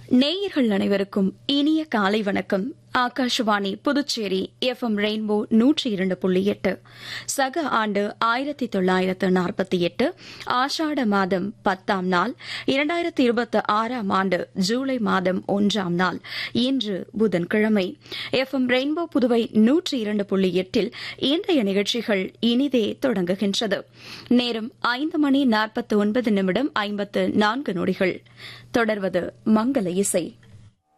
நேயர்கள் அனைவருக்கும் இனிய காலை வணக்கம் Akashvani Puducherry F M Rainbow நூற்றி இரண்டு புள்ளி எட்டு சக ஆண்டு ஆயிரத்தி தொள்ளாயிரத்து நாற்பத்தி எட்டு ஆஷாட மாதம் பத்தாம் நாள் இரண்டாயிரத்தி இருபத்தி ஆறாம் ஆண்டு ஜூலை மாதம் ஒன்றாம் நாள் இன்று புதன்கிழமை எஃப் எம் ரெயின்போ புதுவை நூற்றி இரண்டு புள்ளி எட்டில் இன்றைய நிகழ்ச்சிகள் இனிதே தொடங்குகின்றது நேரம் ஐந்து மணி நாற்பத்தி ஒன்பது நிமிடம் ஐம்பத்து நான்கு நொடிகள் தொடர்வது மங்கள இசை